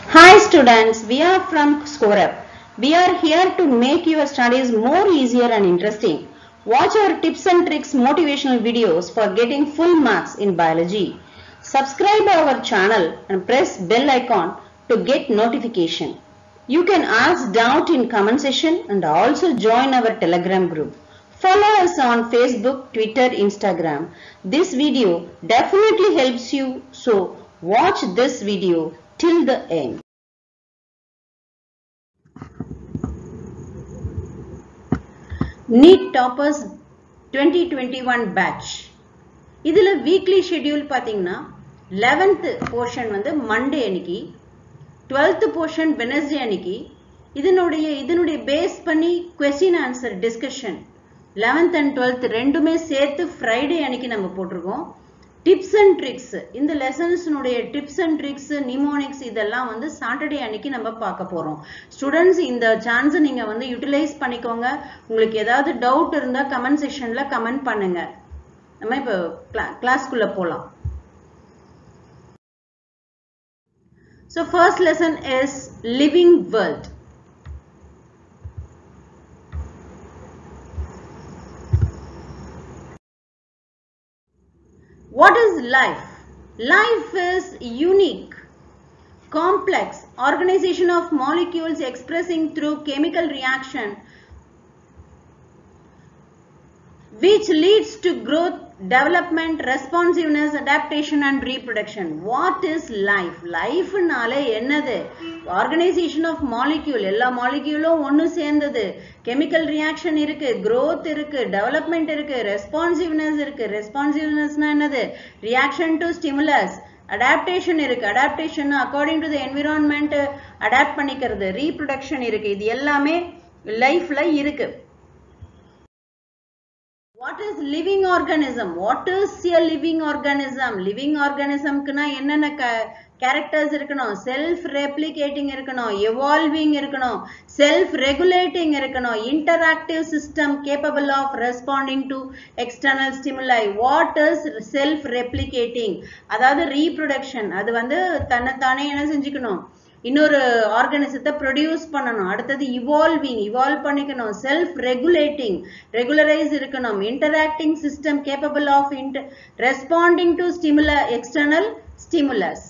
Hi students, we are from ScoreUp. We are here to make your studies more easier and interesting. Watch our tips and tricks motivational videos for getting full marks in biology. Subscribe our channel and press bell icon to get notification. You can ask doubt in comment section and also join our telegram group. Follow us on Facebook, Twitter, Instagram. This video definitely helps you so watch this video till the end. NEET toppers twenty twenty one batch இதில் weekly schedule பார்த்தீங்கன்னா eleventh portion வந்து Monday அன்னைக்கு twelfth portion Wednesday அன்னைக்கு இதனுடைய இதனுடைய base பண்ணி question answer discussion eleventh and twelfth ரெண்டுமே சேர்த்து ஃப்ரைடே அன்னைக்கு நம்ம போட்டிருக்கோம் டிப்ஸ் அண்ட் ட்ரிக்ஸ் இந்த லெசன்ஸ்னுடைய டிப்ஸ் அண்ட் ட்ரிக்ஸ் நிமோனிக்ஸ் இதெல்லாம் வந்து சாட்டர்டே அன்னைக்கு நம்ம பார்க்க போறோம் ஸ்டூடெண்ட்ஸ் இந்த சான்ஸை நீங்க வந்து யூட்டிலைஸ் பண்ணிக்கோங்க உங்களுக்கு ஏதாவது டவுட் இருந்தா கமெண்ட் செக்ஷன்ல கமெண்ட் பண்ணுங்க நம்ம இப்போ கிளாஸ்க்குள்ள போலாம் so first lesson is living world What is life? Life is unique, complex organization of molecules expressing through chemical reaction which leads to growth, development, responsiveness, adaptation and reproduction. What is life? Life நாலே என்னது organisation of molecule எல்லா மாலிக்யூலும் ஒன்று சேர்ந்தது chemical reaction இருக்கு growth இருக்கு development இருக்கு responsiveness இருக்கு ரெஸ்பான்சிவ்னஸ்னா என்னது ரியாக்ஷன் டு ஸ்டிமுலஸ் அடாப்டேஷன் இருக்கு adaptation according to the environment adapt பண்ணிக்கிறது ரீப்ரொடக்ஷன் இருக்கு இது எல்லாமே லைஃப்ல இருக்கு what is living organism what is a living organism living ஆர்கானிசம்க்குனா என்னென்ன கேரக்டர்ஸ் இருக்கணும் செல்ஃப் ரெப்ளிகேட்டிங் இருக்கணும் எவால்விங் இருக்கணும் செல்ஃப் ரெகுலேட்டிங் இருக்கணும் interactive system capable of responding to external stimuli what is self replicating அதாவது ரீப்ரொடக்ஷன் அது வந்து தன்னைத்தானே என்ன செஞ்சுக்கணும் இன்னொரு ஆர்கானிசத்தை ப்ரொடியூஸ் பண்ணணும் அடுத்தது இவால்விங் இவால்வ் பண்ணிக்கணும் செல்ஃப் ரெகுலேட்டிங் ரெகுலரைஸ் இருக்கணும் interacting system capable of in responding to stimuli external stimulus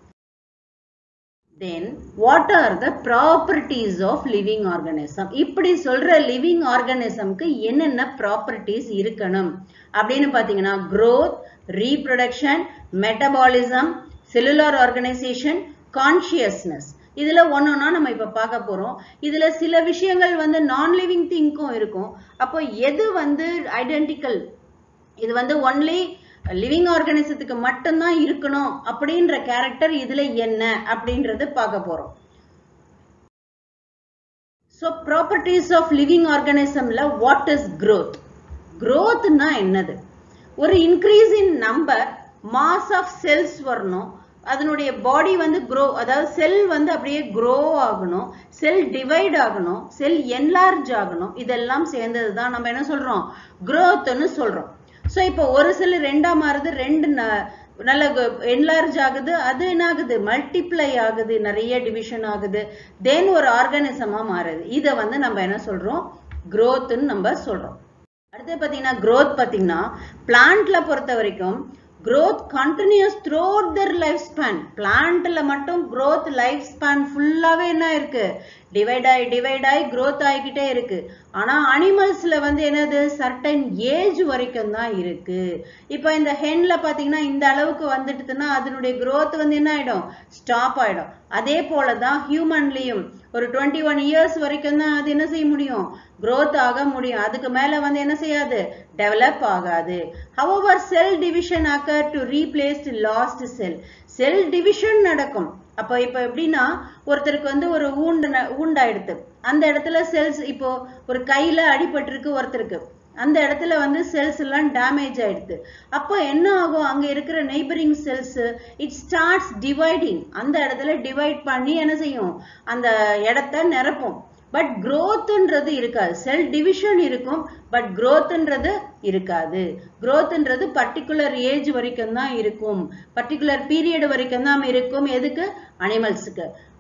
then what are the properties of living organism இப்படி சொல்ற லிவிங் ஆர்கானிசம்க்கு என்னென்ன ப்ராப்பர்ட்டிஸ் இருக்கணும் அப்படின்னு பார்த்தீங்கன்னா growth reproduction metabolism cellular organisation consciousness இதுல ஒன்னொன்னா நம்ம இப்ப பார்க்க போறோம் இதுல சில விஷயங்கள் வந்து நான் லிவிங் திங்க்கும் இருக்கும் அப்போ எது வந்து ஐடென்டிக்கல் இது வந்து ஒன்லி லிவிங் ஆர்கானிசத்துக்கு மட்டும்தான் இருக்கணும் அப்படின்ற கேரக்டர் இதுல என்ன அப்படின்றது பார்க்க போறோம் ஸோ ப்ராப்பர்ட்டிஸ் ஆஃப் லிவிங் ஆர்கானிசம்ல வாட் இஸ் growth growthனா என்னது ஒரு increase in number mass of cells வரணும் அதனுடைய பாடி வந்து க்ரோ அதாவது செல் வந்து அப்படியே க்ரோ ஆகணும் செல் டிவைட் ஆகணும் செல் என்லார்ஜ் ஆகணும் இதெல்லாம் சேர்ந்தது தான் நம்ம என்ன சொல்றோம் க்ரோத்னு சொல்றோம் ஸோ இப்போ ஒரு செல் ரெண்டா மாறுது ரெண்டு நல்ல என்லார்ஜ் ஆகுது அது என்ன ஆகுது மல்டிப்ளை ஆகுது நிறைய டிவிஷன் ஆகுது தென் ஒரு ஆர்கானிசமா மாறுது இதை வந்து நம்ம என்ன சொல்றோம் க்ரோத்னு நம்ம சொல்றோம் அடுத்து பார்த்தீங்கன்னா க்ரோத் பார்த்தீங்கன்னா பிளான்ட்ல பொறுத்த வரைக்கும் growth continuous throughout their life span பிளான்ட்ல மட்டும் growth லைஃப் ஸ்பேன் ஃபுல்லாவே என்ன இருக்கு டிவைட் ஆகி டிவைட் ஆகி growth ஆகிக்கிட்டே இருக்கு ஆனா அனிமல்ஸ்ல வந்து என்னது சர்டன் ஏஜ் வரைக்கும் தான் இருக்கு இப்போ இந்த ஹென்ல பாத்தீங்கன்னா இந்த அளவுக்கு வந்துட்டுதுன்னா அதனுடைய growth வந்து என்ன ஆயிடும் ஸ்டாப் ஆயிடும் அதே போலதான் ஹியூமன்லயும் ஒரு டுவெண்ட்டி ஒன் இயர்ஸ் வரைக்கும் தான் அது என்ன செய்ய முடியும் growth ஆக முடியும் அதுக்கு மேல வந்து என்ன செய்யாது டெவலப் ஆகாது however cell division occur to replace lost cell cell division நடக்கும் அப்போ இப்போ எப்படின்னா ஒருத்தருக்கு வந்து ஒரு ஊண்டு ஊண்டாயிடுது அந்த இடத்துல செல்ஸ் இப்போ ஒரு கையில அடிபட்டிருக்கு ஒருத்தருக்கு அந்த இடத்துல வந்து செல்ஸ் எல்லாம் டேமேஜ் ஆயிடுது அப்போ என்ன ஆகும் அங்க இருக்கிற neighbouring cells it starts dividing அந்த இடத்துல டிவைட் பண்ணி என்ன செய்யும் அந்த இடத்த நிரப்பும் பட் growthன்றது இருக்காது செல் டிவிஷன் இருக்கும் பட் growthன்றது இருக்காது growthன்றது பர்டிகுலர் ஏஜ் வரைக்கும் தான் இருக்கும் பர்டிகுலர் பீரியட் வரைக்கும் தான் இருக்கும் எதுக்கு அனிமல்ஸுக்கு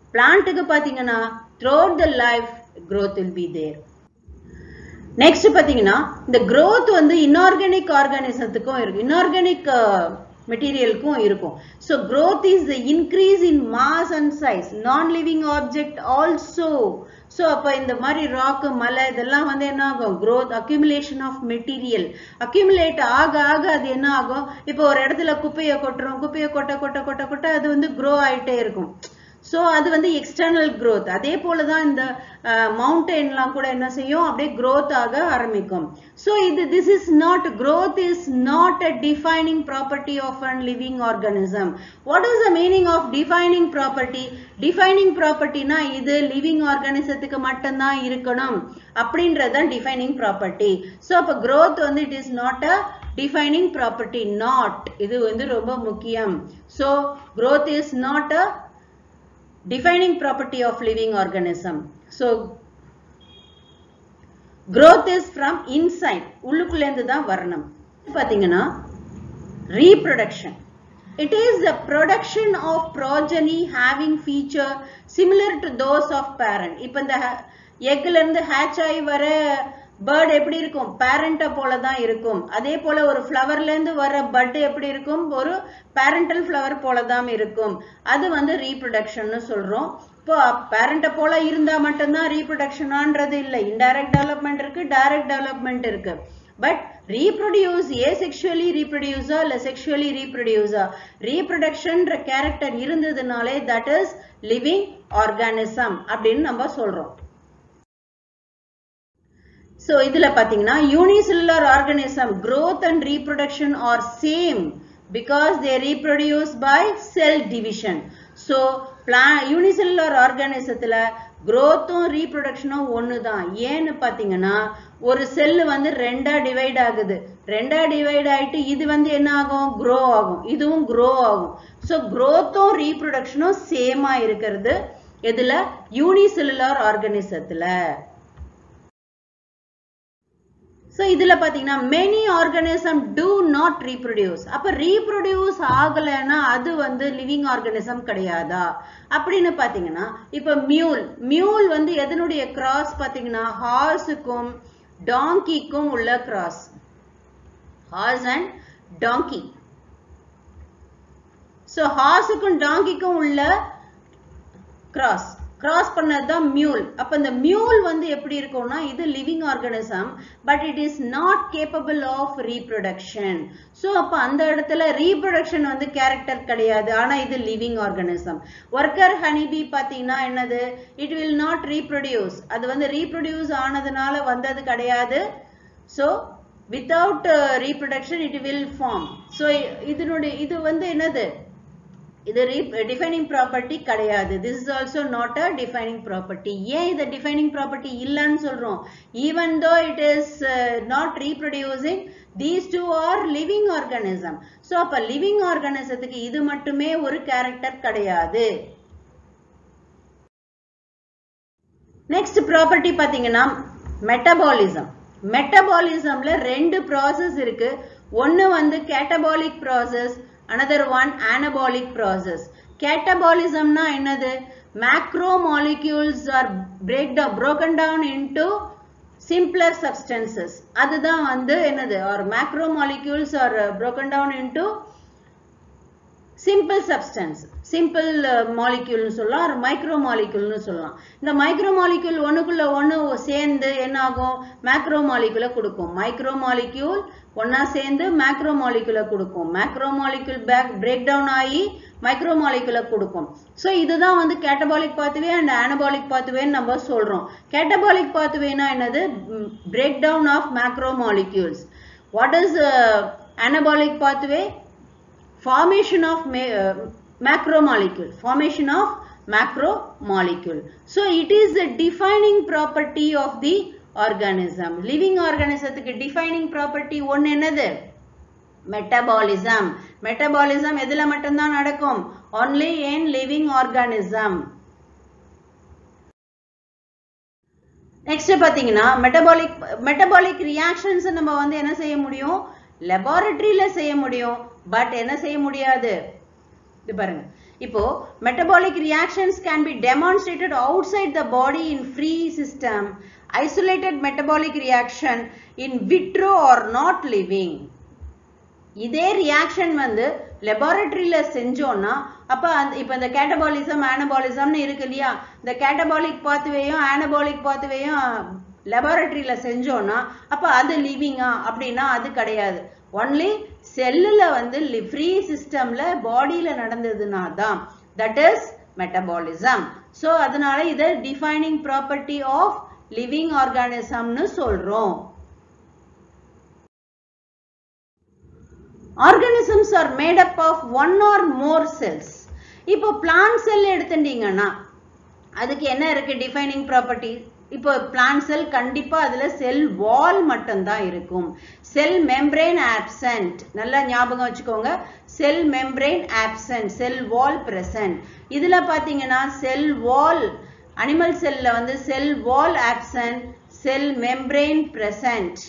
பிளான்ட்டுக்கு பாத்தீங்கன்னா throughout the life growth will be there next பாத்தீங்கன்னா இந்த growth வந்து இன்ஆர்கானிக் ஆர்கானிசத்துக்கும் இருக்கு இன்ஆர்கானிக் மெட்டீரியலுக்கும் இருக்கும் so growth is the increase in mass and size non living object also so அப்போ இந்த மாதிரி ராக்கு மலை இதெல்லாம் வந்து என்ன ஆகும் growth accumulation of material accumulate ஆக ஆக அது என்ன ஆகும் இப்போ ஒரு இடத்துல குப்பையை கொட்டுறோம் குப்பையை கொட்ட கொட்ட கொட்ட கொட்ட அது வந்து grow ஆயிட்டே இருக்கும் ஸோ அது வந்து எக்ஸ்டர்னல் growth அதே போல தான் இந்த மவுண்டெயின்லாம் கூட என்ன செய்யும் அப்படியே growth ஆக ஆரம்பிக்கும் ஸோ இது this is not growth is not a defining property of an living organism what is the meaning of defining property defining ப்ராப்பர்ட்டினா இது லிவிங் ஆர்கானிசத்துக்கு மட்டும்தான் இருக்கணும் அப்படின்றது தான் டிஃபைனிங் ப்ராப்பர்ட்டி ஸோ அப்போ growth வந்து it is not a defining property not இது வந்து ரொம்ப முக்கியம் so growth is not a defining property of living organism. So, growth is from inside. உள்ளுக்குள்ளேந்து தான் வரணும் பாத்தீங்கன்னா reproduction. It is the production of progeny having feature similar to those of parent. இப்ப இந்த எக்ல இருந்து hatch ஆகி வர பேர்ட் எப்படி இருக்கும் பேரண்ட போல தான் இருக்கும் அதே போல ஒரு ஃப்ளவர்ல இருந்து வர பட் எப்படி இருக்கும் ஒரு பேரண்டல் ஃப்ளவர் போல தான் இருக்கும் அது வந்து ரீப்ரொடக்ஷன் சொல்றோம் இப்போ பேரண்ட போல இருந்தா மட்டும்தான் ரீப்ரொடக்ஷனான்றது இல்லை இன்டைரக்ட் டெவலப்மெண்ட் இருக்கு டைரக்ட் டெவலப்மெண்ட் இருக்கு பட் ரீப்ரொடியூஸ் ஏ செக்ஷுவலி ரீப்ரொடியூஸா இல்ல செக்ஷுவலி ரீப்ரொடியூஸா ரீப்ரொடக்ஷன்ற கேரக்டர் இருந்ததுனாலே தட் இஸ் லிவிங் ஆர்கானிசம் அப்படின்னு நம்ம சொல்றோம் ஸோ இதுல பாத்தீங்கன்னா unicellular organism growth and reproduction are same because they reproduce by cell division. So பிளா யூனிசெல்லுலர் ஆர்கானிசத்துல growthம் ரீப்ரொடக்ஷனும் ஒன்று தான் ஏன்னு பார்த்தீங்கன்னா ஒரு செல்லு வந்து ரெண்டா டிவைட் ஆகுது ரெண்டா டிவைட் ஆயிட்டு இது வந்து என்ன ஆகும் grow ஆகும் இதுவும் grow ஆகும் ஸோ growthம் ரீப்ரொடக்ஷனும் சேமா இருக்கிறது எதுல யூனிசெல்லுலர் ஆர்கானிசத்துல ஸோ இதுல பாத்தீங்கன்னா many organism do not reproduce அப்ப ரீப்ரொடியூஸ் ஆகலைன்னா அது வந்து லிவிங் ஆர்கானிசம் கிடையாதா அப்படின்னு பாத்தீங்கன்னா இப்ப மியூல் மியூல் வந்து எதனுடைய கிராஸ் பாத்தீங்கன்னா ஹார்ஸுக்கும் டாங்கிக்கும் உள்ள cross horse and donkey so ஹார்ஸுக்கும் டாங்கிக்கும் உள்ள கிராஸ் கிராஸ் பண்ணதுதான் மியூல் அப்ப இந்த மியூல் வந்து எப்படி இருக்கும்னா இது living organism but it is not capable of reproduction so அப்ப அந்த இடத்துல ரீப்ரொடக்ஷன் வந்து கேரக்டர் கிடையாது ஆனா இது லிவிங் ஆர்கானிசம் ஒர்க்கர் ஹனிபி பாத்தீங்கன்னா என்னது இட் வில் நாட் ரீப்ரொடியூஸ் அது வந்து ரீப்ரொடியூஸ் ஆனதுனால வந்தது கிடையாது so without reproduction it will form so இதனுடைய இது வந்து என்னது இது டிஃபைனிங் ப்ராப்பர்ட்டி கிடையாது this is also not a defining property ஏன் இது டிஃபைனிங் ப்ராப்பர்ட்டி இல்லைன்னு சொல்றோம் even though it is not reproducing these two are living organism so அப்ப லிவிங் ஆர்கானிசத்துக்கு இது மட்டுமே ஒரு கேரக்டர் கிடையாது நெக்ஸ்ட் ப்ராப்பர்ட்டி பாத்தீங்கன்னா மெட்டபாலிசம் மெட்டபாலிசம்ல ரெண்டு ப்ராசஸ் இருக்கு ஒன்னு வந்து catabolic process another one anabolic process catabolism na என்னது macromolecules are break down broken down into simpler substances அதுதான் வந்து என்னது or macromolecules are broken down into simple substance simple மாலிக்யூல்னு சொல்லலாம் ஒரு மைக்ரோ மாலிக்யூல்னு சொல்லலாம் இந்த மைக்ரோ மாலிக்யூல் ஒண்ணுக்குள்ள ஒண்ணு சேர்ந்து என்ன ஆகும் மேக்ரோ மாலிக்யூலை கொடுக்கும் மைக்ரோ மாலிக்யூல் ஒன்னா சேர்ந்து மேக்ரோ மாலிக்யூலை கொடுக்கும் macro molecule back break down ஆகி மைக்ரோ மாலிக்யூலை கொடுக்கும் ஸோ இதுதான் வந்து கேட்டபாலிக் பாத்துவே அண்ட் ஆனபாலிக் பாத்துவேன்னு நம்ம சொல்றோம் கேட்டபாலிக் பாத்துவேனா என்னது break down of macro molecules what is anabolic pathway formation of uh, macromolecule formation of macromolecule so it is a defining property of the organism living organismத்துக்கு defining property ஒன்னு என்னது metabolism metabolism எதுல மட்டும்தான் நடக்கும் only in living organism next பாத்தீங்கன்னா metabolic metabolic reactions நம்ம வந்து என்ன செய்ய முடியும் லெபார்டரியில செய்ய முடியும் பட் என்ன செய்ய முடியாது இது பாருங்க இப்போ metabolic reactions can be demonstrated outside the body in free system isolated metabolic reaction in vitro or not living இதே ரியாக்ஷன் வந்து லெபார்டரியில செஞ்சோம்னா அப்ப அந்த இப்ப இந்த கேட்டபாலிசம் ஆனபாலிசம்னு இருக்கு இல்லையா இந்த கேட்டபாலிக் பாத்துவேயும் ஆனபாலிக் பாத்துவேயும் லெபார்டரியில செஞ்சோம்னா அப்ப அது லிவிங்கா அப்படின்னா அது கிடையாது ஒன்லி செல்லுல வந்து ஃப்ரீ சிஸ்டம்ல பாடியில நடந்ததுன்னா தான் தட் இஸ் மெட்டபாலிசம் ஸோ அதனால இதை டிஃபைனிங் ப்ராப்பர்ட்டி ஆஃப் லிவிங் ஆர்கானிசம்னு சொல்றோம் organisms are made up of one or more cells இப்போ பிளான்ட் செல் எடுத்துட்டீங்கன்னா அதுக்கு என்ன இருக்கு டிஃபைனிங் ப்ராப்பர்ட்டி இப்போ பிளான்ட் செல் கண்டிப்பா அதுல செல் வால் மட்டும்தான் இருக்கும் செல் மெம்பரேன் ஆப்சன்ட் நல்லா ஞாபகம் வச்சுக்கோங்க cell membrane absent cell wall present இதுல பாத்தீங்கன்னா செல் வால் அனிமல் செல்ல வந்து cell wall absent cell membrane present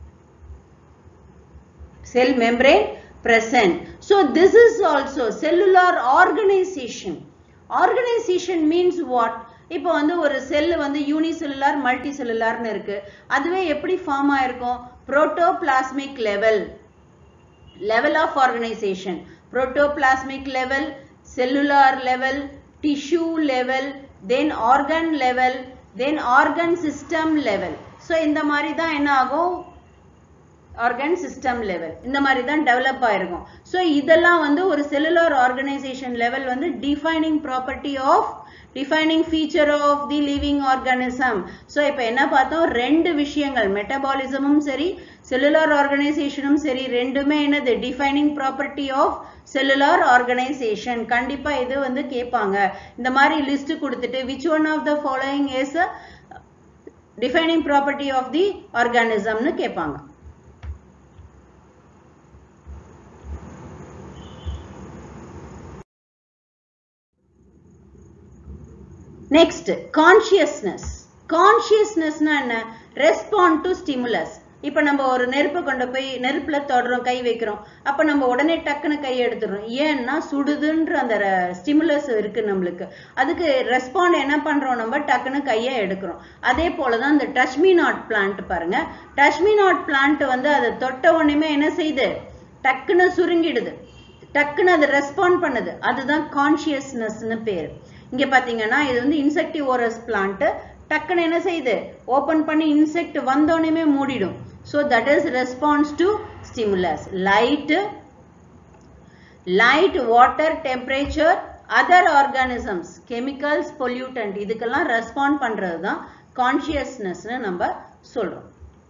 cell membrane present. So this is also cellular organization. Organization means what? இப்போ வந்து ஒரு செல் வந்து யூனிசெல்லுலார் மல்டி செல்லுலார்னு இருக்கு அதுவே எப்படி ஃபார்ம் ஆயிருக்கும் protoplasmic level level of organisation protoplasmic level cellular level tissue level then organ level then organ system level so இந்த மாதிரி தான் என்ன ஆகும் ஆர்கன் சிஸ்டம் லெவல் இந்த மாதிரி தான் டெவலப் ஆயிருக்கும் ஸோ இதெல்லாம் வந்து ஒரு செல்லுலார் ஆர்கனைசேஷன் லெவல் வந்து defining property of defining feature of the living organism so இப்போ என்ன பார்த்தோம் ரெண்டு விஷயங்கள் மெட்டபாலிசமும் சரி செல்லுலார் ஆர்கனைசேஷனும் சரி ரெண்டுமே என்னது defining property of cellular organisation கண்டிப்பா இது வந்து கேட்பாங்க இந்த மாதிரி லிஸ்ட் கொடுத்துட்டு which one of the following is defining property of the ஆர்கானிசம்னு கேட்பாங்க நெக்ஸ்ட் கான்சியஸ்னஸ் கான்சியஸ்னஸ்னா என்ன ரெஸ்பாண்ட் டு ஸ்டிமுலஸ் இப்ப நம்ம ஒரு நெருப்பு கொண்டு போய் நெருப்புல தொடுறோம் கை வைக்கிறோம் அப்ப நம்ம உடனே டக்குன்னு கை எடுத்துடுறோம் ஏன்னா சுடுதுன்ற அந்த ஸ்டிமுலஸ் இருக்கு நம்மளுக்கு அதுக்கு ரெஸ்பாண்ட் என்ன பண்றோம் நம்ம டக்குன்னு கையை எடுக்கிறோம் அதே போலதான் இந்த டச்மி நாட் பிளான்ட் பாருங்க டச்மி நாட் பிளான்ட் வந்து அதை தொட்ட உடனே என்ன செய்யுது டக்குன்னு சுருங்கிடுது டக்குன்னு அது ரெஸ்பாண்ட் பண்ணுது அதுதான் கான்சியஸ்னஸ்னு பேர் இங்க பாத்தீங்கன்னா இது வந்து இன்செக்டிவோரஸ் பிளான்ட் டக்குன்னு என்ன செய்யுது ஓபன் பண்ணி இன்செக்ட் வந்தோடனே மூடிடும் so that is response to stimulus light light water temperature other organisms chemicals pollutant இதுக்கெல்லாம் ரெஸ்பாண்ட் பண்றது தான் கான்சியஸ்னஸ்னு நம்ம சொல்றோம்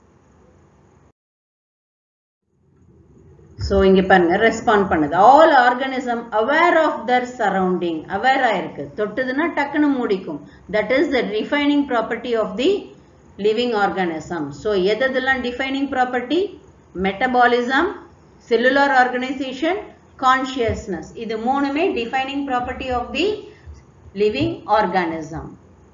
ஸோ இங்க பாருங்க ரெஸ்பாண்ட் பண்ணுது all organism aware of their surrounding aware ஆயிருக்கு தொட்டுதுன்னா டக்குன்னு மூடிக்கும் that is the defining property of the living organism so எதெல்லாம் defining property metabolism cellular organisation consciousness இது மூணுமே defining property of the living organism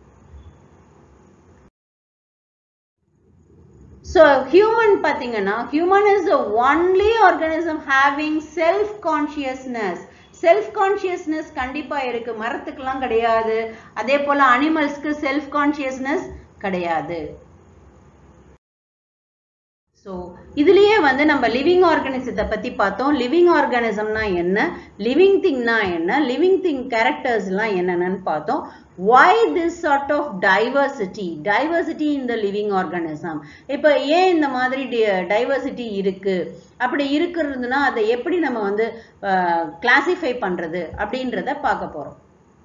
So human பாத்தீங்கன்னா human is the only organism having self consciousness self consciousness கண்டிப்பா இருக்கு மரத்துக்கெல்லாம் கிடையாது அதே போல அனிமல்ஸ்க்கு செல்ஃப் கான்சியஸ்னஸ் கிடையாது ஸோ இதுலயே வந்து நம்ம லிவிங் ஆர்கானிசத்தை பத்தி பார்த்தோம் லிவிங் ஆர்கானிசம்னா என்ன லிவிங் திங்னா என்ன லிவிங் திங் கேரக்டர்ஸ்லாம் என்னென்னு பார்த்தோம் why this sort of diversity diversity in the living organism இப்போ ஏன் இந்த மாதிரி டைவர்சிட்டி இருக்கு அப்படி இருக்கிறதுனா அதை எப்படி நம்ம வந்து கிளாசிஃபை பண்றது அப்படின்றத பார்க்க போறோம்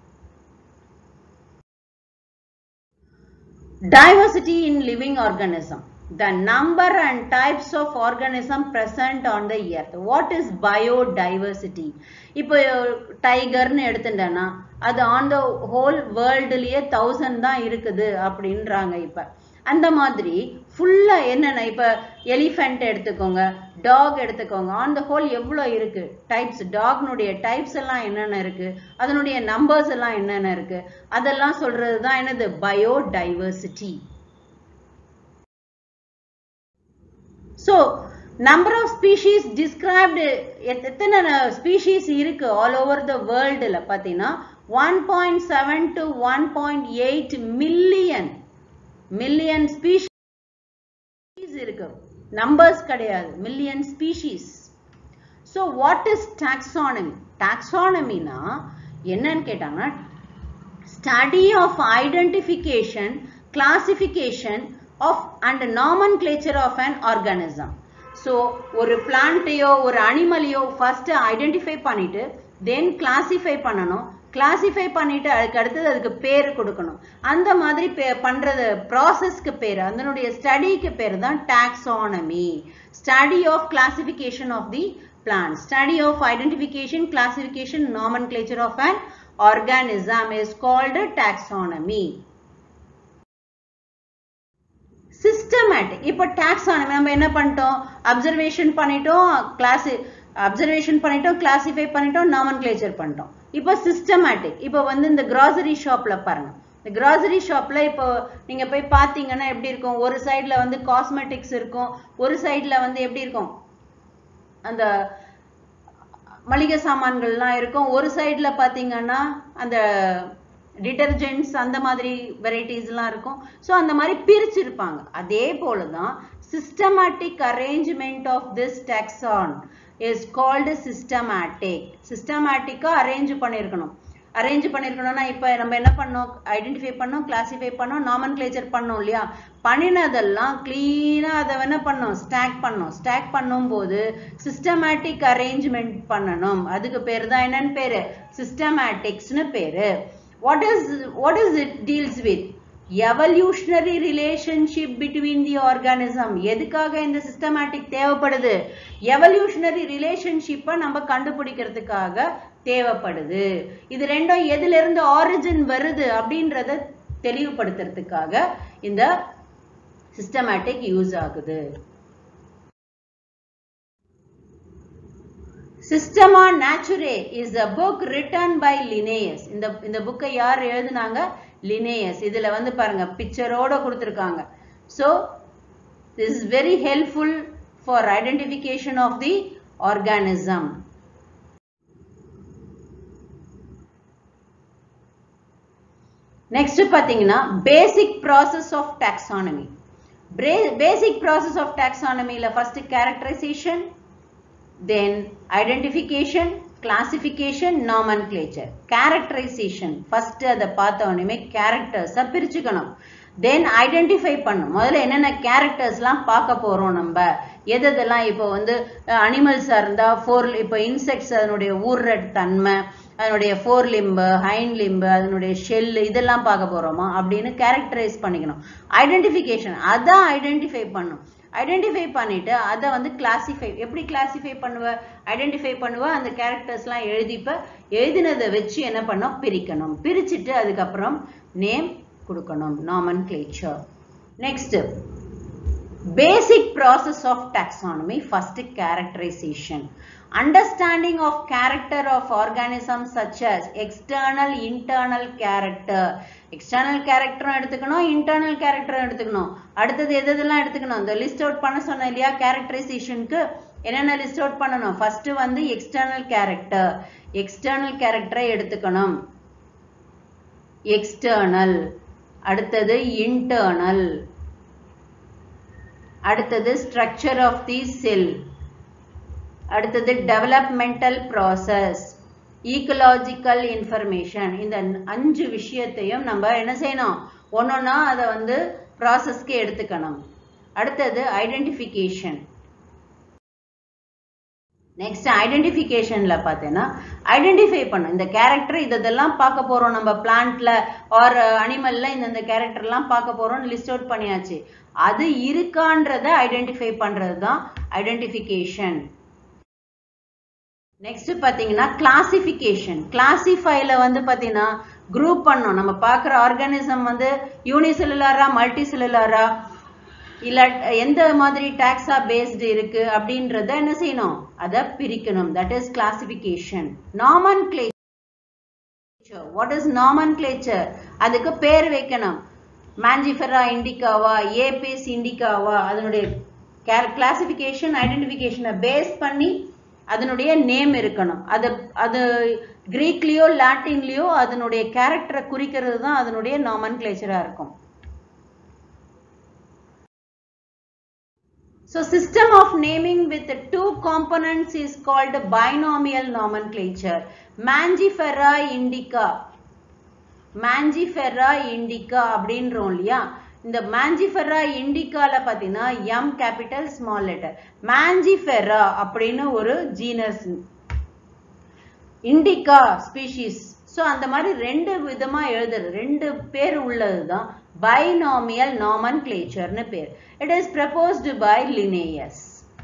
diversity in living organism the number and types of organism present on the earth what is biodiversity இப்போ டைகர்னு எடுத்துட்டேன்னா அது ஆன் த ஹோல் வேர்ல்டுலயே தௌசண்ட் தான் இருக்குது அப்படின்றாங்க இப்ப அந்த மாதிரி ஃபுல்லா என்னென்ன இப்ப எலிஃபென்ட் எடுத்துக்கோங்க டாக் எடுத்துக்கோங்க ஆன் த ஹோல் எவ்வளோ இருக்கு டைப்ஸ் டாக்னுடைய டைப்ஸ் எல்லாம் என்னென்ன இருக்கு அதனுடைய நம்பர்ஸ் எல்லாம் என்னென்ன இருக்கு அதெல்லாம் சொல்றது தான் என்னது biodiversity so number of species described எத்தனை ஸ்பீஷீஸ் இருக்கு ஆல் ஓவர் த வேர்ல்டுல பார்த்தீங்கன்னா one point seven to one point eight million million species இருக்கு நம்பர்ஸ் கிடையாது million species so what is taxonomy டாக்ஸானமினா என்னன்னு கேட்டாங்கன்னா study of identification classification of and nomenclature of an organism so ஒரு பிளான்ட்டையோ ஒரு அனிமலையோ ஃபர்ஸ்ட் ஐடென்டிஃபை பண்ணிட்டு தென் கிளாசிஃபை பண்ணணும் கிளாசிஃபை பண்ணிட்டு அதுக்கு அடுத்தது அதுக்கு பேர் கொடுக்கணும் அந்த மாதிரி பண்றது ப்ராசஸ்க்கு பேர் அதனுடைய ஸ்டடிக்கு பேர் தான் taxonomy study of classification of the plant. Study of identification, classification, nomenclature of an organism is called taxonomy. Systematic இப்போ டாக்ஸானமி நம்ம என்ன பண்ணிட்டோம் அப்சர்வேஷன் பண்ணிட்டோம் கிளாஸ் அப்சர்வேஷன் பண்ணிட்டோம் கிளாசிஃபை பண்ணிட்டோம் நாமன்கிளேச்சர் பண்ணிட்டோம் இப்போ சிஸ்டமேட்டிக் இப்போ வந்து இந்த கிராசரி ஷாப்ல பாருங்க இந்த கிராசரி ஷாப்ல இப்போ நீங்க போய் பாத்தீங்கன்னா எப்படி இருக்கும் ஒரு சைட்ல வந்து காஸ்மெட்டிக்ஸ் இருக்கும் ஒரு சைட்ல வந்து எப்படி இருக்கும் அந்த மளிகை சாமான்கள்லாம் இருக்கும் ஒரு சைட்ல பாத்தீங்கன்னா அந்த டிட்டர்ஜென்ட்ஸ் அந்த மாதிரி வெரைட்டிஸ்லாம் இருக்கும் ஸோ அந்த மாதிரி பிரிச்சிருப்பாங்க அதே போல தான் systematic arrangement of this taxon is called systematic சிஸ்டமேட்டிக்காக அரேஞ்ச் பண்ணியிருக்கணும் அரேஞ்ச் பண்ணியிருக்கணும்னா இப்போ நம்ம என்ன பண்ணோம் ஐடென்டிஃபை பண்ணோம் கிளாசிஃபை பண்ணோம் நாமன் கிளேச்சர் பண்ணோம் இல்லையா பண்ணினதெல்லாம் கிளீனாக அதை என்ன பண்ணோம் ஸ்டாக் பண்ணோம் ஸ்டாக் பண்ணும்போது சிஸ்டமேட்டிக் அரேஞ்ச்மெண்ட் பண்ணணும் அதுக்கு பேர் தான் என்னன்னு பேரு சிஸ்டமேட்டிக்ஸ்னு பேரு what is what is it deals with evolutionary relationship between the organism எதுக்காக இந்த சிஸ்டமேட்டிக் தேவைப்படுது எவல்யூஷனரி ரிலேஷன்ஷிப்பை நம்ம கண்டுபிடிக்கிறதுக்காக தேவைப்படுது இது ரெண்டும் எதுல இருந்து ஆரிஜின் வருது அப்படின்றத தெளிவுபடுத்துறதுக்காக இந்த சிஸ்டமேட்டிக் யூஸ் ஆகுது Systema Naturae is a book written by Linnaeus இந்த இந்த புக்கை யார் எழுதுனாங்க லினேயஸ் இதுல வந்து பாருங்க பிக்சரோட கொடுத்துருக்காங்க so this is very helpful for identification of the organism next பாத்தீங்கன்னா basic process of taxonomy basic process of டாக்ஸானமில first characterization then identification classification nomenclature characterization first அதை பார்த்த உடனே கேரக்டர்ஸை பிரிச்சுக்கணும் தென் ஐடென்டிஃபை பண்ணும் முதல்ல என்னென்ன கேரக்டர்ஸ்லாம் பார்க்க போறோம் நம்ம எது எதெல்லாம் இப்போ வந்து அனிமல்ஸாக இருந்தால் ஃபோர் இப்போ இன்செக்ட்ஸ் அதனுடைய ஊர்ற தன்மை அதனுடைய ஃபோர் லிம்பு ஹைன் லிம்பு அதனுடைய ஷெல் இதெல்லாம் பார்க்க போறோமா அப்படின்னு கேரக்டரைஸ் பண்ணிக்கணும் ஐடென்டிஃபிகேஷன் அதான் ஐடென்டிஃபை பண்ணும் ஐடென்டிஃபை பண்ணிட்டு அதை வந்து கிளாசிஃபை எப்படி கிளாசிஃபை பண்ணுவ ஐடென்டிஃபை பண்ணுவ அந்த கேரக்டர்ஸ்லாம் எழுதிப்ப எழுதினதை வச்சு என்ன பண்ணோம் பிரிக்கணும் பிரிச்சுட்டு அதுக்கப்புறம் நேம் கொடுக்கணும் nomenclature next basic process of taxonomy first characterization understanding of character of organisms such as external internal character external character எடுத்துக்கணும் internal character எடுத்துக்கணும் அடுத்தது எது எதெல்லாம் எடுத்துக்கணும் இந்த லிஸ்ட் அவுட் பண்ண சொன்னேன் இல்லையா கேரக்டரைசேஷனுக்கு என்னென்ன லிஸ்ட் அவுட் பண்ணணும் ஃபர்ஸ்ட் வந்து எக்ஸ்டர்னல் கேரக்டர் எக்ஸ்டர்னல் கேரக்டரை எடுத்துக்கணும் எக்ஸ்டர்னல் அடுத்தது இன்டர்னல் அடுத்தது ஸ்ட்ரக்சர் ஆஃப் தி செல் அடுத்தது டெவலப்மெண்டல் ப்ராசஸ் ஈக்கலாஜிக்கல் இன்ஃபர்மேஷன் இந்த அஞ்சு விஷயத்தையும் நம்ம என்ன செய்யணும் ஒன்னொன்னா அதை வந்து ப்ராசஸ்க்கு எடுத்துக்கணும் அடுத்தது ஐடென்டிஃபிகேஷன் நெக்ஸ்ட் ஐடென்டிஃபிகேஷன்ல பார்த்தீங்கன்னா ஐடென்டிஃபை பண்ணும் இந்த கேரக்டர் இதெல்லாம் பார்க்க போறோம் நம்ம பிளான்ட்ல ஆர் அனிமல்ல இந்த இந்த கேரக்டர்லாம் பார்க்க போறோம் லிஸ்ட் அவுட் பண்ணியாச்சு அது இருக்கான்றத ஐடென்டிஃபை பண்றது தான் ஐடென்டிஃபிகேஷன் நெக்ஸ்ட் பாத்தீங்கன்னா கிளாசிபிகேஷன் கிளாசிஃபைல வந்து பாத்தீங்கன்னா குரூப் பண்ணோம் நம்ம பார்க்குற ஆர்கானிசம் வந்து யூனிசெல்லுலாரா மல்டி செல்லுலாரா இல்ல எந்த மாதிரி டாக்ஸா பேஸ்டு இருக்கு அப்படின்றத என்ன செய்யணும் அதை பிரிக்கணும் that is classification nomenclature what is nomenclature அதுக்கு பேர் வைக்கணும் மாஞ்சிஃபெரா இண்டிகாவா ஏபிஸ் இண்டிகாவா அதனுடைய கிளாசிபிகேஷன் ஐடென்டிஃபிகேஷனை பேஸ் பண்ணி அதனுடைய நேம் இருக்கணும் அது அது கிரீக்லயோ லாட்டின்லயோ அதனுடைய கேரக்டரை குறிக்கிறது தான் அதனுடைய நாமன் இருக்கும் So system of naming with two components is called binomial nomenclature. Mangifera indica. Mangifera indica அப்படின்றோம் இல்லையா இந்த மாஞ்சிஃபெரா இண்டிகால பார்த்தீங்கன்னா M capital small letter Mangifera அப்படின்னு ஒரு ஜீனஸ் இண்டிகா ஸ்பீஷீஸ் ஸோ அந்த மாதிரி ரெண்டு விதமா எழுதுறது ரெண்டு பேர் உள்ளது தான் பைனாமியல் நாமன் கிளேச்சர்னு பேர் it is proposed by Linnaeus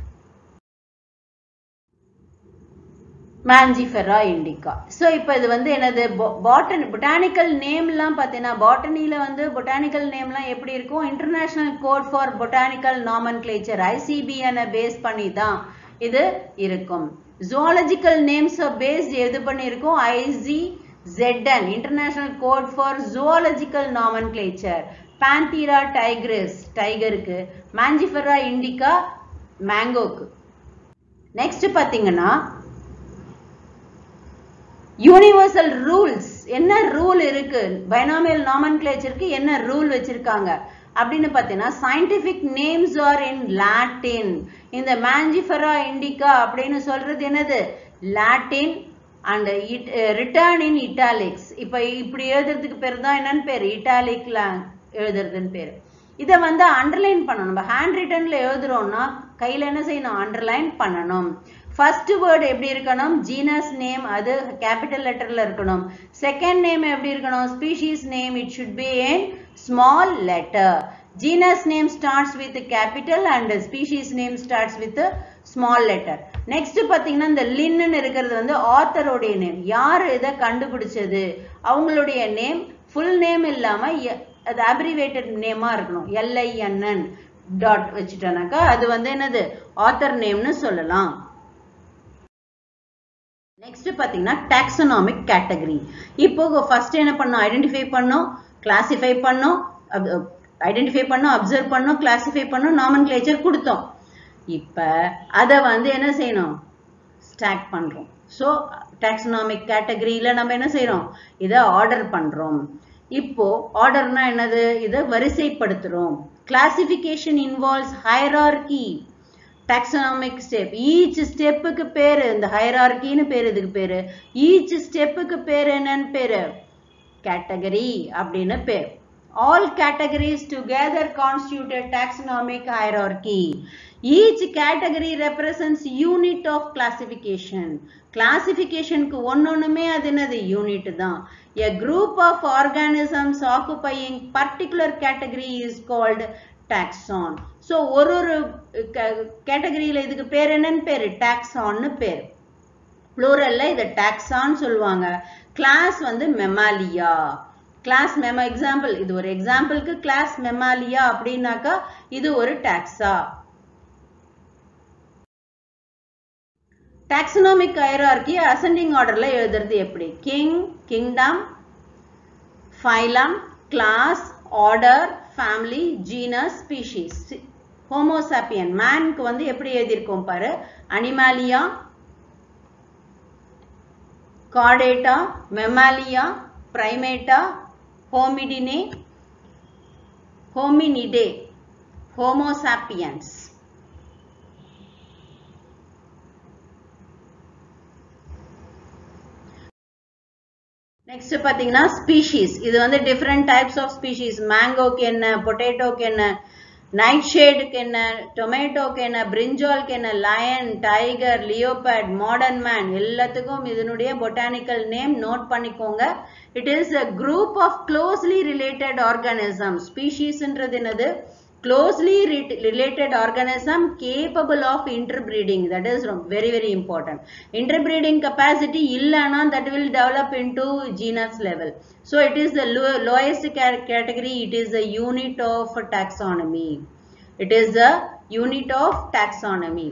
Mangifera indica so இப்போ இது வந்து என்னது பாட்டன் பொட்டானிக்கல் நேம்லாம் பார்த்தீங்கன்னா பாட்டனியில் வந்து பொட்டானிக்கல் நேம்லாம் எப்படி இருக்கும் international code for botanical nomenclature ஐசிபிஎனை பேஸ் பண்ணி தான் இது இருக்கும் ஜுவாலஜிக்கல் நேம்ஸ் பேஸ்ட் எது பண்ணியிருக்கோம் IC ZN international code for zoological nomenclature Panthera tigris டைகருக்கு மாஞ்சிஃபெரா இண்டிகா மேங்கோக்கு நெக்ஸ்ட் பார்த்தீங்கன்னா யூனிவர்சல் ரூல்ஸ் என்ன ரூல் இருக்கு பைனாமியல் நாமன்கிளேச்சருக்கு என்ன ரூல் வச்சிருக்காங்க அப்படின்னு பார்த்தீங்கன்னா scientific names are in Latin இந்த மேஞ்சிஃபெரா இண்டிகா அப்படின்னு சொல்றது என்னது Latin and it written in italics இப்போ இப்படி எழுதுறதுக்கு பேர் தான் என்னன்னு பேர் இட்டாலிக்ல எழுதுறதுன்னு பேர் இதை வந்து அண்டர்லைன் பண்ணணும் நம்ம ஹேண்ட் ரிட்டன்ல எழுதுறோம்னா கையில் என்ன செய்யணும் அண்டர்லைன் பண்ணணும் ஃபர்ஸ்ட் வேர்டு எப்படி இருக்கணும் ஜீனஸ் நேம் அது கேபிட்டல் லெட்டர்ல இருக்கணும் செகண்ட் நேம் எப்படி இருக்கணும் species name it should be in small letter genus name starts with capital and species name starts with small letter next பாத்தீங்கன்னா இந்த லின்னு இருக்கிறது வந்து ஆத்தரோடைய நேம் யார் இதை கண்டுபிடிச்சது அவங்களுடைய நேம் ஃபுல் நேம் இல்லாம அது அப்ரிவேட்டட் நேமா இருக்கணும் எல்ஐஎன்என் டாட் வச்சுட்டோம்னாக்கா அது வந்து என்னது ஆத்தர் நேம்னு சொல்லலாம் நெக்ஸ்ட் பாத்தீங்கன்னா டாக்ஸனாமிக் கேட்டகரி இப்போ ஃபர்ஸ்ட் என்ன பண்ணோம் ஐடென்டிஃபை பண்ணோம் கிளாசிஃபை பண்ணோம் ஐடென்டிஃபை பண்ணோம் அப்சர்வ் பண்ணோம் கிளாசிஃபை பண்ணோம் நாமன் கிளேச்சர் கொடுத்தோம் இப்ப அதை வந்து என்ன செய்யணும் ஸ்டாக் பண்றோம் ஸோ டாக்ஸனாமிக் கேட்டகரியில நம்ம என்ன செய்யறோம் இதை ஆர்டர் பண்றோம் இப்போ ஆர்டர்னா என்னது இதை வரிசைப்படுத்துறோம் classification involves hierarchy taxonomic step each ஸ்டெப்புக்கு பேரு இந்த ஹைரார்கின்னு பேரு இதுக்கு பேரு ஈச் ஸ்டெப்புக்கு பேரு என்னன்னு பேரு கேட்டகரி அப்படின்னு பேர் all categories together constitute a taxonomic hierarchy each category represents unit of classification classificationக்கு ஒன்னொண்ணுமே அது என்னது யூனிட் தான் a group of organisms occupying particular category is called taxon so ஒரு ஒரு கேட்டகரியில இதுக்கு பேர் என்னன்னு பேரு டாக்ஸான்னு பேர் ப்ளூரல்ல இதை டாக்ஸான்னு சொல்லுவாங்க கிளாஸ் வந்து மெமாலியா கிளாஸ் மெம எக்ஸாம்பிள் இது ஒரு எக்ஸாம்பிளுக்கு கிளாஸ் மெமாலியா அப்படின்னாக்கா இது ஒரு டாக்ஸா டாக்ஸனாமிக் ஹைரார்கி அசெண்டிங் ஆர்டர்ல எழுதுறது எப்படி king kingdom phylum class order family genus species Homo sapien மேனுக்கு வந்து எப்படி எழுதியிருக்கோம் பாரு Animalia Chordata Mammalia Primata Hominidae Hominidae Homo sapiens next பாத்தீங்கன்னா ஸ்பீஷீஸ் இது வந்து டிஃப்ரெண்ட் டைப்ஸ் ஆஃப் ஸ்பீஷீஸ் மேங்கோக்கு என்ன பொட்டேட்டோக்கு என்ன நைட் ஷேடுக்கு என்ன டொமேட்டோக்கு என்ன பிரிஞ்சால்க்கு என்ன lion tiger leopard modern man எல்லாத்துக்கும் இதனுடைய பொட்டானிக்கல் நேம் நோட் பண்ணிக்கோங்க it is a group of closely related organism ஸ்பீஷீஸ்ன்றது என்னது closely related organism capable of interbreeding that is very very important interbreeding capacity illana that will develop into genus level so it is the low, lowest category it is a unit of taxonomy it is a unit of taxonomy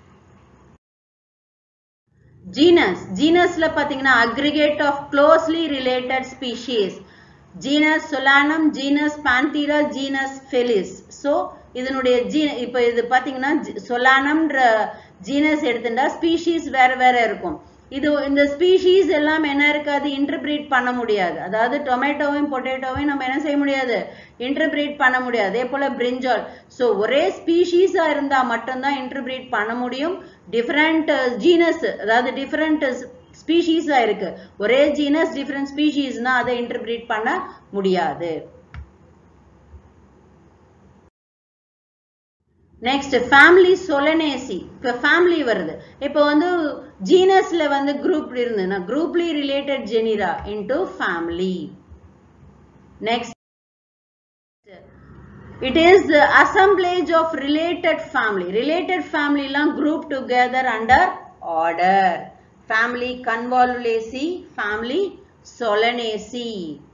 genus genusல பாத்தீங்கன்னா aggregate of closely related species genus solanum genus panthera genus felis so இதனுடைய ஜீ இப்போ இது பாத்தீங்கன்னா சொலானம்ன்ற genus எடுத்துட்டா species வேற வேற இருக்கும் இது இந்த ஸ்பீஷீஸ் எல்லாம் என்ன இருக்காது இன்டர்பிரேட் பண்ண முடியாது அதாவது டொமேட்டோவையும் பொட்டேட்டோவையும் நம்ம என்ன செய்ய முடியாது இன்டர்பிரேட் பண்ண முடியாது அதே போல பிரிஞ்சால் ஸோ ஒரே ஸ்பீஷீஸா இருந்தா மட்டும்தான் இன்டர்பிரேட் பண்ண முடியும் டிஃப்ரெண்ட் ஜீனஸ் அதாவது டிஃப்ரெண்ட் ஸ்பீஷீஸா இருக்கு ஒரே ஜீனஸ் டிஃப்ரெண்ட் ஸ்பீஷீஸ்னா அதை இன்டர்பிரேட் பண்ண முடியாது நெக்ஸ்ட் ஃபேமிலி சொலனேசி இப்போ ஃபேமிலி வருது இப்போ வந்து ஜீனஸ்ல வந்து குரூப் இருந்ததுன்னா குரூப்லி related genera into family next it is assemblage of related family related ஃபேமிலிலாம் group together under order family Convolvulaceae family Solanaceae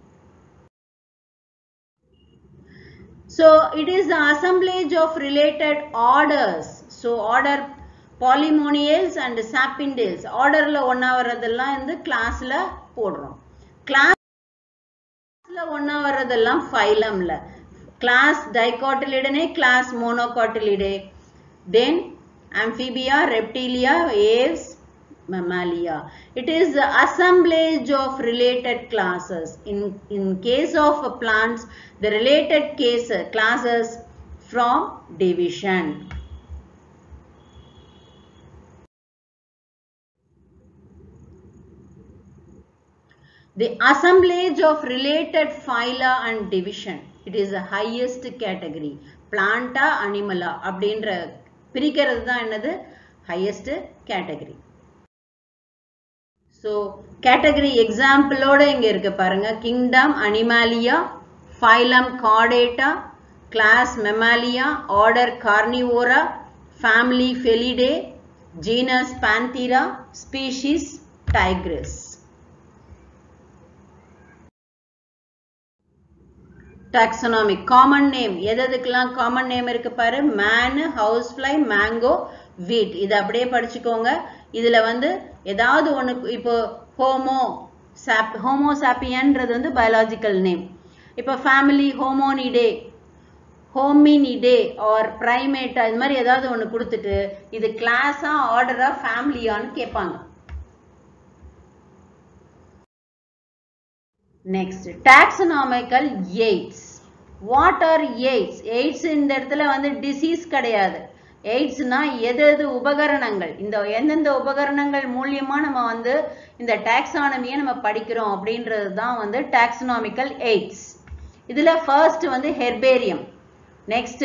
So it is the assemblage of related orders. So order polynomials and sapindales. Orderல ஒன்னா வர்றதெல்லாம் வந்து கிளாஸ்ல போடுறோம் கிளாஸ்ல ஒன்னா வர்றதெல்லாம் ஃபைலம்ல class Dicotyledonae class Monocotyledonae then amphibia, reptilia, aves, mammalia. It is the assemblage of related classes. In, in case of plants, the related case classes from division. The assemblage of related phyla and division. It is the highest category. Planta, animala அப்படின்ற பிரிக்கிறது தான் என்னது highest category. So category எக்ஸாம்பிளோட இங்க இருக்கு பாருங்க kingdom Animalia phylum Chordata class Mammalia order Carnivora family Felidae genus Panthera species tigris taxonomic common name எதுக்கெல்லாம் common name இருக்கு பாரு மேனு ஹவுஸ் ஃப்ளை மேங்கோ வீட் இது அப்படியே படிச்சுக்கோங்க இதுல வந்து ஏதாவது ஒண்ணு இப்போ ஹோமோ சாப் ஹோமோ சாப்பியன்றது வந்து பயாலஜிக்கல் நேம் இப்போ family Homonidae Hominidae are Primata இது மாதிரி ஏதாவது ஒண்ணு கொடுத்துட்டு இது கிளாஸா ஆர்டரா ஃபேமிலியான்னு கேட்பாங்க next taxonomical aids what are aids aids இந்த இடத்துல வந்து டிசீஸ் கிடையாது எய்ட்ஸ்னா எது எது உபகரணங்கள் இந்த எந்தெந்த உபகரணங்கள் மூலியமா நம்ம வந்து இந்த டாக்ஸானமியை நம்ம படிக்கிறோம் அப்படின்றது தான் வந்து டாக்ஸனாமிக்கல் எய்ட்ஸ் இதுல ஃபர்ஸ்ட் வந்து ஹெர்பேரியம் நெக்ஸ்ட்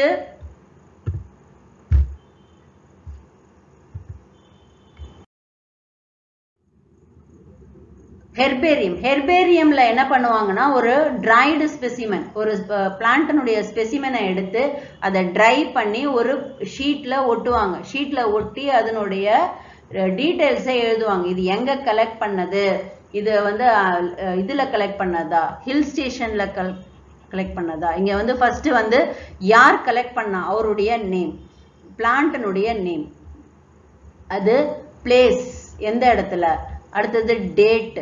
ஹெர்பேரியம் ஹெர்பேரியம்ல என்ன பண்ணுவாங்கன்னா ஒரு டிரைடு ஸ்பெசிமன் ஒரு பிளான்டனுடைய ஸ்பெசிமனை எடுத்து அதை ட்ரை பண்ணி ஒரு ஷீட்ல ஒட்டுவாங்க ஷீட்ல ஒட்டி அதனுடைய டீட்டெயில்ஸை எழுதுவாங்க இது எங்க கலெக்ட் பண்ணது இது வந்து இதுல கலெக்ட் பண்ணதா ஹில் ஸ்டேஷன்ல கல் கலெக்ட் பண்ணதா இங்க வந்து ஃபர்ஸ்ட் வந்து யார் கலெக்ட் பண்ணா அவருடைய நேம் பிளான்டனுடைய நேம் அது பிளேஸ் எந்த இடத்துல அடுத்தது டேட்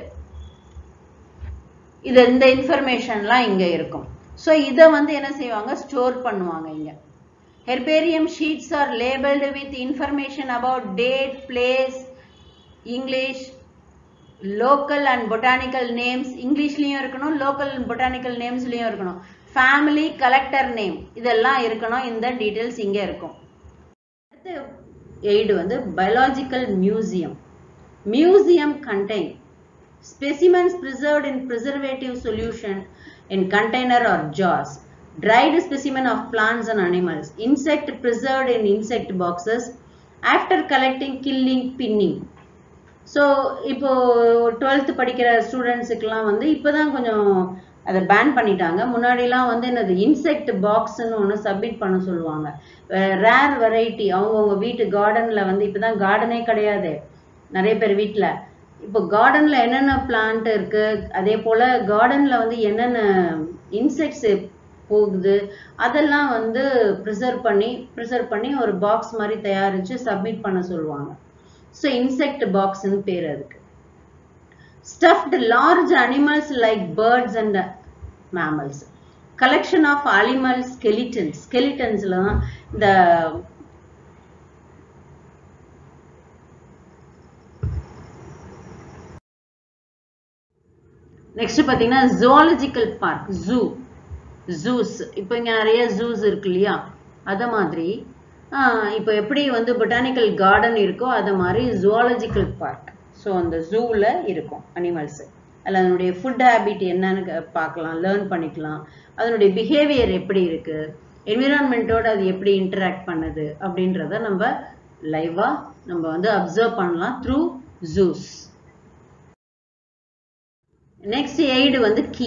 இது இந்த இன்ஃபர்மேஷன்லாம் இங்க இருக்கும் ஸோ இதை வந்து என்ன செய்வாங்க ஸ்டோர் பண்ணுவாங்க இங்க herbarium sheets are labelled with information about date place English local and botanical names இங்கிலீஷ்லயும் இருக்கணும் லோக்கல் அண்ட் பொட்டானிக்கல் நேம்ஸ்லயும் இருக்கணும் ஃபேமிலி கலெக்டர் நேம் இதெல்லாம் இருக்கணும் இந்த டீட்டெயில்ஸ் இங்க இருக்கும் அடுத்து எய்டு வந்து biological museum museum contain specimens preserved in preservative solution in container or jars dried specimen of plants and animals insect preserved in insect boxes after collecting killing pinning so இப்போ twelfth படிக்கிற ஸ்டூடெண்ட்ஸுக்கெல்லாம் வந்து இப்போதான் கொஞ்சம் அதை pan பண்ணிட்டாங்க முன்னாடிலாம் வந்து என்னது இன்செக்ட் பாக்ஸ்ன்னு ஒன்று சப்மிட் பண்ண சொல்லுவாங்க ரேர் வெரைட்டி அவங்கவுங்க வீட்டு கார்டனில் வந்து இப்போதான் கார்டனே கிடையாது நிறைய பேர் வீட்டில் இப்போ கார்டன்ல என்னென்ன பிளான்ட் இருக்கு அதே போல கார்டன்ல வந்து என்னென்ன இன்செக்ட்ஸ் போகுது அதெல்லாம் வந்து ப்ரிசர்வ் பண்ணி ப்ரிசர்வ் பண்ணி ஒரு பாக்ஸ் மாதிரி தயாரிச்சு சப்மிட் பண்ண சொல்லுவாங்க ஸோ இன்செக்ட் பாக்ஸ்ன்னு பேர் அதுக்கு stuffed large animals like birds and mammals collection of animal skeletons ஸ்கெலிட்டன்ஸ்ல தான் இந்த நெக்ஸ்ட் பாத்தீங்கன்னா ஜுவாலஜிக்கல் பார்க் ஜூ ஜூஸ் இப்போ இங்க நிறைய ஜூஸ் இருக்கு இல்லையா அத மாதிரி இப்போ எப்படி வந்து பொட்டானிக்கல் கார்டன் இருக்கோ அத மாதிரி ஜுவாலஜிக்கல் பார்க் ஸோ அந்த ஜூவில் இருக்கும் அனிமல்ஸ் அதில் அதனுடைய ஃபுட் ஹேபிட் என்னன்னு பார்க்கலாம் லேர்ன் பண்ணிக்கலாம் அதனுடைய பிஹேவியர் எப்படி இருக்கு என்விரான்மெண்ட்டோட அது எப்படி இன்டராக்ட் பண்ணுது அப்படின்றத நம்ம லைவா நம்ம வந்து அப்சர்வ் பண்ணலாம் த்ரூ ஜூஸ் நெக்ஸ்ட் எய்டு வந்து கீ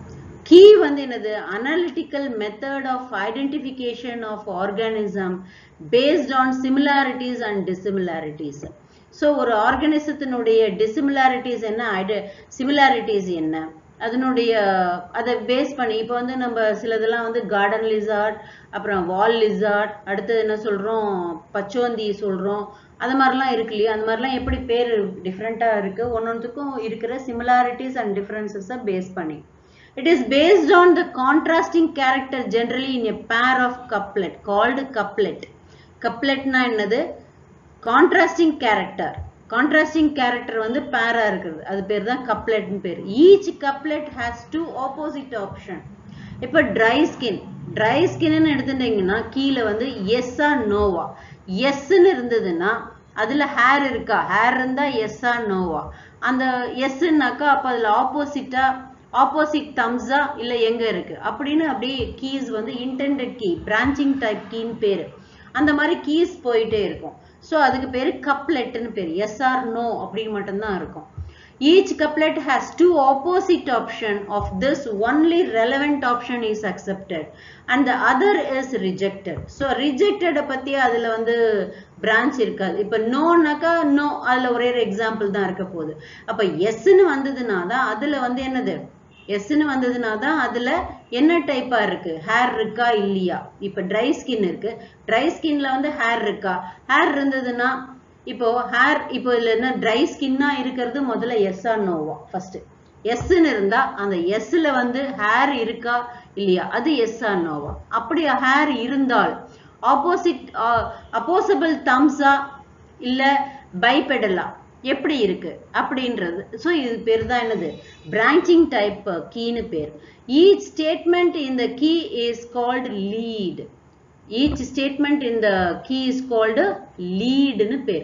கீ வந்து என்னது analytical method of identification of organism based on similarities and dissimilarities so ஒரு ஆர்கானிசத்தினுடைய டிசிமிலாரிட்டிஸ் என்ன ஐட சிமிலாரிட்டிஸ் என்ன அதனுடைய அதை பேஸ் பண்ணி இப்போ வந்து நம்ம சிலதெல்லாம் வந்து கார்டன் லிசார்ட் அப்புறம் வால் லிசார்ட் அடுத்து என்ன சொல்றோம் பச்சோந்தி சொல்றோம் அது மாதிரிலாம் இருக்கு இல்லையா அந்த மாதிரிலாம் எப்படி பேர் டிஃப்ரெண்ட்டாக இருக்கு ஒன்னொன்றுக்கும் இருக்கிற சிமிலாரிட்டிஸ் அண்ட் டிஃப்ரென்சஸை பேஸ் பண்ணி it is based on the contrasting character generally in a pair of couplet called couplet கப்லெட்னா என்னது கான்ட்ராஸ்டிங் கேரக்டர் கான்ட்ராஸ்டிங் கேரக்டர் வந்து பேரா இருக்குது அது பேர் தான் கப்லெட்னு பேர் each couplet has two opposite option இப்போ ட்ரை ஸ்கின் ட்ரை ஸ்கின்னு எடுத்துட்டீங்கன்னா கீழே வந்து எஸ்ஸா நோவா எஸ்ன்னு இருந்ததுன்னா அதுல ஹேர் இருக்கா ஹேர் இருந்தா எஸ்ஸா நோவா அந்த எஸ்ன்னாக்கா அப்ப அதுல ஆப்போசிட்டா ஆப்போசிட் தம்ஸா இல்ல எங்க இருக்கு அப்படின்னு அப்படியே கீஸ் வந்து இன்டெண்டட் கீ பிரான்ச்சிங் டைப் கீன்னு பேரு அந்த மாதிரி கீஸ் போயிட்டே இருக்கும் ஸோ அதுக்கு பேரு கப்லெட்னு பேரு எஸ் ஆர் நோ அப்படின்னு மட்டும்தான் இருக்கும் each couplet has two opposite option of this only relevant option is accepted and the other is rejected so rejected பத்தி அதுல வந்து branch இருக்காது இப்ப நோனாக்கா நோ அதுல ஒரே ஒரு எக்ஸாம்பிள் தான் இருக்க போகுது அப்ப எஸ்ன்னு வந்ததுன்னா தான் அதுல வந்து என்னது எஸ்ன்னு வந்ததுனா தான் அதுல என்ன டைப்பா இருக்கு ஹேர் இருக்கா இல்லையா இப்ப ட்ரை ஸ்கின் இருக்கு ட்ரை ஸ்கின்ல வந்து ஹேர் இருக்கா ஹேர் இருந்ததுன்னா இப்போ ஹேர் இப்போ இதுல என்ன ட்ரை ஸ்கின்னா இருக்கிறது முதல்ல எஸ் ஆர் நோவா ஃபர்ஸ்ட் எஸ்ன்னு இருந்தா அந்த எஸ்ல வந்து ஹேர் இருக்கா இல்லையா அது எஸ் ஆர் நோவா அப்படி ஹேர் இருந்தால் ஆப்போசிட் அப்போசபிள் தம்ஸா இல்ல பைபெடலா எப்படி இருக்கு அப்படின்றது ஸோ இது பேர் தான் என்னது பிரான்ச்சிங் டைப் கீன்னு பேர் ஈச் ஸ்டேட்மெண்ட் இந்த key is called lead each statement இந்த கீ இஸ் கால்டு லீடுன்னு பேர்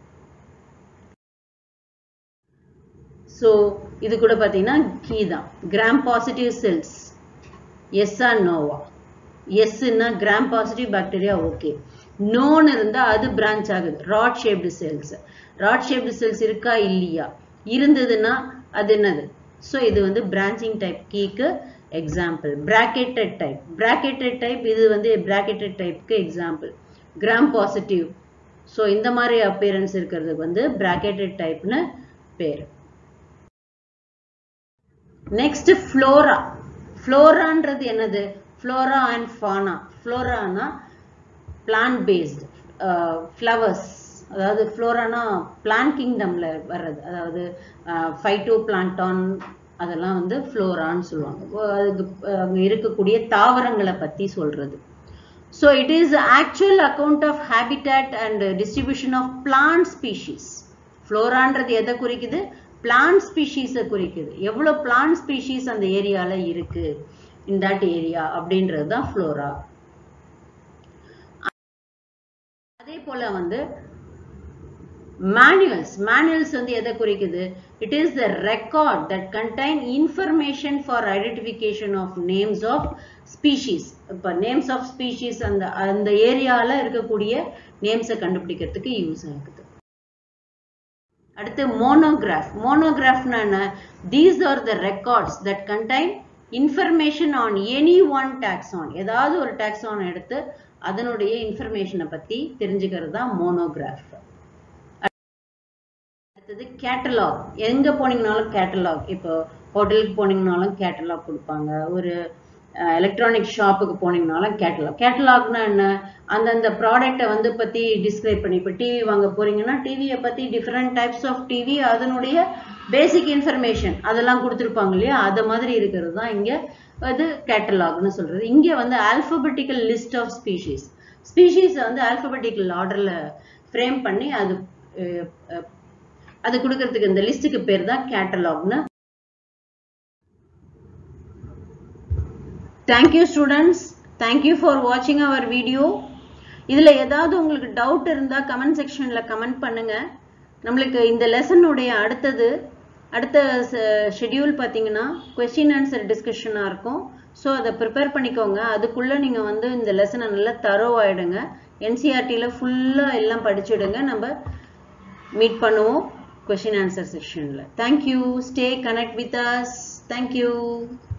ஸோ இது கூட பார்த்தீங்கன்னா கீ தான் gram positive cells yes or நோவா எஸ்ன்னா கிராம் பாசிட்டிவ் பாக்டீரியா ஓகே நோன்னு இருந்தா அது பிரான்ச் ஆகுது rod shaped cells rod shaped cells இருக்கா இல்லையா இருந்ததுன்னா அது என்னது ஸோ இது வந்து பிரான்ச்சிங் டைப் கீக்கு example bracketed type bracketed type இது வந்து பிராக்கெட்டட் டைப்க்கு எக்ஸாம்பிள் கிராம் பாசிட்டிவ் ஸோ இந்த மாதிரி அப்பியரன்ஸ் இருக்கிறதுக்கு வந்து பிராக்கெட்டட் டைப்னு பேர் நெக்ஸ்ட் ஃப்ளோரா ஃப்ளோரான்றது என்னது ஃப்ளோரா அண்ட் ஃபானா ஃப்ளோரானா பிளான்ட் பேஸ்டு ஃப்ளவர்ஸ் அதாவது ஃப்ளோரானா பிளான்ட் கிங்டம்ல வர்றது அதாவது ஃபைட்டோ பிளான்டான் அதெல்லாம் வந்து ஃப்ளோரான்னு சொல்லுவாங்க அதுக்கு அங்கே இருக்கக்கூடிய தாவரங்களை பற்றி சொல்றது so it is actual account of habitat and distribution of plant species ஃப்ளோரான்றது எதை குறிக்குது பிளான்ட் ஸ்பீஷீஸை குறிக்குது எவ்வளோ பிளான்ட் ஸ்பீஷீஸ் அந்த ஏரியால இருக்கு இன் தட் ஏரியா அப்படின்றது தான் ஃப்ளோரா அதே போல வந்து மேனுவல்ஸ் மேனுவல்ஸ் வந்து எதை குறிக்குது it is the record that contain information for identification of names of species இப்போ நேம்ஸ் ஆஃப் ஸ்பீஷீஸ் அந்த அந்த ஏரியால இருக்கக்கூடிய நேம்ஸை கண்டுபிடிக்கிறதுக்கு யூஸ் ஆகுது அடுத்து மோனோகிராஃப் மோனோகிராஃப்னா என்ன these are the records that contain information on any one taxon ஏதாவது ஒரு டாக்ஸான் எடுத்து அதனுடைய இன்ஃபர்மேஷனை பத்தி தெரிஞ்சுக்கிறது தான் மோனோகிராஃப் அடுத்தது கேட்டலாக் எங்க போனீங்கனாலும் கேட்டலாக் இப்போ ஹோட்டலுக்கு போனீங்கனாலும் கேட்டலாக் கொடுப்பாங்க ஒரு எலக்ட்ரானிக் ஷாப்புக்கு போனீங்கனாலும் கேட்டலாக் கேட்டலாக்னா என்ன அந்தந்த ப்ராடக்டை வந்து பத்தி டிஸ்கிரைப் பண்ணி இப்போ டிவி வாங்க போறீங்கன்னா டிவியை பத்தி டிஃப்ரெண்ட் டைப்ஸ் ஆஃப் டிவி அதனுடைய பேசிக் இன்ஃபர்மேஷன் அதெல்லாம் கொடுத்துருப்பாங்க இல்லையா அது மாதிரி இருக்கிறது தான் இங்க அது கேட்டலாக்னு சொல்றது இங்க வந்து ஆல்பபெட்டிக்கல் லிஸ்ட் ஆஃப் ஸ்பீஷீஸ் ஸ்பீஷீஸை வந்து ஆல்பபெட்டிக்கல் ஆர்டர்ல ஃப்ரேம் பண்ணி அது அஹ், அஹ், அது கொடுக்கறதுக்கு இந்த லிஸ்ட்டுக்கு பேர் தான் கேட்டலாக்னு தேங்க்யூ ஸ்டூடெண்ட்ஸ் தேங்க்யூ ஃபார் வாட்சிங் அவர் வீடியோ இதுல ஏதாவது உங்களுக்கு டவுட் இருந்தா கமெண்ட் செக்ஷன்ல கமெண்ட் பண்ணுங்க நம்மளுக்கு இந்த லெசனுடைய அடுத்தது அடுத்த ஷெட்யூல் பார்த்தீங்கன்னா கொஸ்டின் ஆன்சர் டிஸ்கஷனாக இருக்கும் ஸோ அதை ப்ரிப்பேர் பண்ணிக்கோங்க அதுக்குள்ளே நீங்கள் வந்து இந்த லெசனை நல்லா தரோ ஆயிடுங்க என்சிஆர்டியில் ஃபுல்லாக எல்லாம் படிச்சுடுங்க நம்ம மீட் பண்ணுவோம் கொஸ்டின் ஆன்சர் செக்ஷனில் thank you stay connect with us thank you